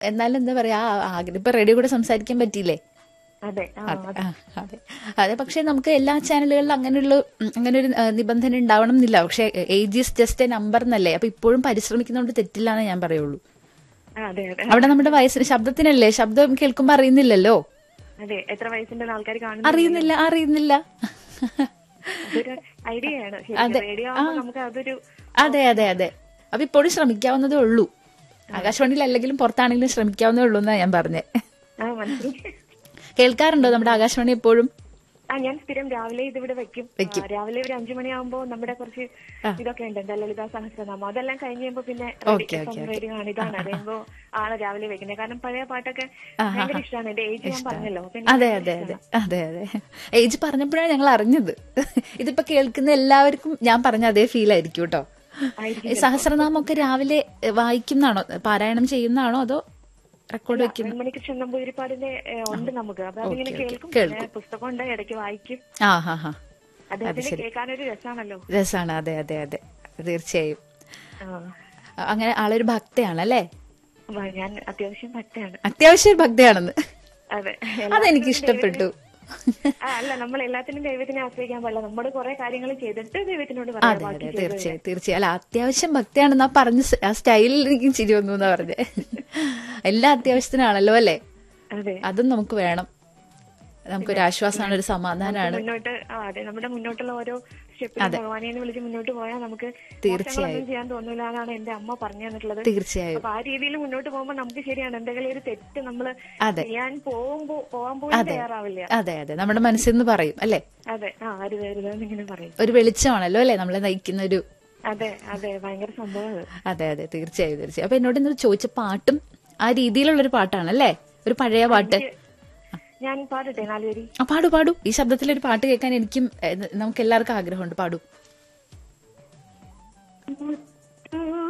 എന്നാലും എന്താ പറയാ ആ ആഗ്രഹം ഇപ്പൊ റേഡിയോ കൂടെ സംസാരിക്കാൻ പറ്റിയില്ലേ അതെ ആ അതെ ആ, അതെ അതെ പക്ഷെ നമുക്ക് എല്ലാ ചാനലുകളിലും അങ്ങനെയുള്ള ഉം, അങ്ങനെ ഒരു ആ, നിബന്ധന ഉണ്ടാവണം എന്നില്ല പക്ഷെ age is just a number എന്നല്ലേ അപ്പൊ ഇപ്പോഴും പരിശ്രമിക്കുന്നതുകൊണ്ട് തെറ്റില്ല എന്ന് ഞാൻ പറയുള്ളൂ ആ, അതെ അതെ അവിടെ നമ്മുടെ വയസ്സിന് ശബ്ദത്തിനല്ലേ ശബ്ദം കേൾക്കുമ്പോ അറിയുന്നില്ലല്ലോ അതെ എത്ര വയസ്സിന്റെ ആൾക്കാർ കാണുന്നു അറിയുന്നില്ല അറിയുന്നില്ല അതൊരു ഐഡിയ ആണ് അതെ. റേഡിയോ ആകുമ്പോൾ നമുക്ക് അതൊരു അതെ അതെ അതെ അപ്പൊ ഇപ്പോഴും ശ്രമിക്കാവുന്നതേ ഉള്ളൂ ആകാശവാണിയിൽ അല്ലെങ്കിലും പുറത്താണെങ്കിലും ശ്രമിക്കാവുന്നതേ ഉള്ളൂ എന്നാ ഞാൻ പറഞ്ഞേ ആ മനസ്സിലായി കേൾക്കാറുണ്ടോ നമ്മുടെ ആകാശവാണി എപ്പോഴും ആ ഞാൻ സ്ഥിരം രാവിലെ ഇതിവിടെ വെക്കും ആ, രാവിലെ ഒരു അഞ്ചു മണിയാകുമ്പോ നമ്മുടെ കുറച്ച് ഇതൊക്കെ ഉണ്ട് എന്താ ലളിതാ സഹസ്രനാമം അതെല്ലാം കഴിഞ്ഞ് കഴിയുമ്പോ പിന്നെ ഓക്കേ, ഓക്കേ, റേഡിയോ ആണ് ഇതാണ് അതുമ്പോ ആണ് രാവിലെ വെക്കുന്നത് കാരണം പഴയ പാട്ടൊക്കെ ഭയങ്കര ഇഷ്ടമാണ് എന്റെ ഏജ് ഞാൻ പറഞ്ഞല്ലോ അപ്പൊ എനിക്ക് അതെ അതെ അതെ അതെ അതെ ഏജ് പറഞ്ഞപ്പോഴാണ് ഞങ്ങൾ അറിഞ്ഞത് ഇതിപ്പോ കേൾക്കുന്ന എല്ലാവർക്കും ഞാൻ പറഞ്ഞ അതേ ഫീൽ ആയിരിക്കും കേട്ടോ ഈ സഹസ്രനാമൊക്കെ രാവിലെ വായിക്കുന്നതാണോ പാരായണം ചെയ്യുന്നതാണോ അതോ റെക്കോർഡ് വെക്കുന്ന വെൺമണിക്ക് ചെന്നമ്പൂരിപ്പാടിന്റെ ഏ, ഉണ്ട് നമുക്ക് അപ്പൊ അതിങ്ങനെ ഓക്കേ, കേൾക്കും കേൾക്കും. പിന്നെ പുസ്തകം ഉണ്ട് ഇടയ്ക്ക് വായിക്കും ആ ഹാ ഹാ അദ്ദേഹത്തിന് കേൾക്കാനൊരു രസമാണല്ലോ രസാണ് അതെ അതെ അതെ തീർച്ചയായും ആ അങ്ങനെ ആളൊരു ഭക്തയാണല്ലേ അപ്പൊ ഞാൻ അത്യാവശ്യം ഭക്തയാണ് അത്യാവശ്യം ഭക്തയാണെന്ന് അതെ അതെനിക്ക് ഇഷ്ടപ്പെട്ടു ആ, അല്ല നമ്മൾ എല്ലാത്തിനും ദൈവത്തിനെ ആശ്രയിക്കാൻ പാടില്ല നമ്മൾ കുറെ കാര്യങ്ങൾ ചെയ്തിട്ട് ദൈവത്തിനോട് അതെ പറയാം അതെ ബാക്കി ചെയ്തത് തീർച്ചയായും തീർച്ചയായും അല്ല അത്യാവശ്യം ഭക്തിയാണെന്നാ പറഞ്ഞ സ്- ആ സ്റ്റൈലിൽ എനിക്ക് ചിരി വന്നു എന്നാ പറഞ്ഞേ എല്ലാ അത്യാവശ്യത്തിനാണല്ലോ അല്ലേ അതെ അതും നമുക്ക് വേണം നമുക്കൊരു ആശ്വാസമാണ് ഒരു സമാധാനമാണ് മുന്നോട്ട് ആ അതെ നമ്മുടെ മുന്നോട്ടുള്ള ഓരോ സ്റ്റെപ്പിലും ഭഗവാനെ എന്ന് വിളിച്ച് മുന്നോട്ട് പോയാൽ നമുക്ക് തീർച്ചയായും. മോശങ്ങളൊന്നും ചെയ്യാൻ തോന്നില്ല എന്നാണ് എന്റെ അമ്മ പറഞ്ഞു തന്നിട്ടുള്ളത് തീർച്ചയായും അപ്പൊ ആ രീതിയിൽ മുന്നോട്ട് പോകുമ്പോൾ നമുക്ക് ശരിയാണ് എന്തെങ്കിലും ഒരു തെറ്റ് നമ്മൾ അതെ. ചെയ്യാൻ പോകുമ്പോ പോകാൻ പോലും തയ്യാറാവില്ല അതെ അതെ നമ്മുടെ മനസ്സിൽ നിന്ന് പറയും അല്ലേ അതെ ആ അരുത് അരുത് എന്നിങ്ങനെ പറയും ഒരു വെളിച്ചമാണല്ലോ അല്ലേ നമ്മളെ നയിക്കുന്ന ഒരു അതെ അതെ ഭയങ്കര സംഭവം അത് അതെ അതെ തീർച്ചയായും തീർച്ചയായും അപ്പൊ എന്നോട് ഇന്ന് ചോദിച്ച പാട്ടും ആ രീതിയിലുള്ള ഒരു പാട്ടാണല്ലേ ഒരു പഴയ പാട്ട് ഞാൻ പാടട്ടെ നാലുപേരി ആ പാടു പാടു ഈ ശബ്ദത്തിലൊരു പാട്ട് കേൾക്കാൻ എനിക്കും നമുക്ക് എല്ലാവർക്കും ആഗ്രഹമുണ്ട് പാടു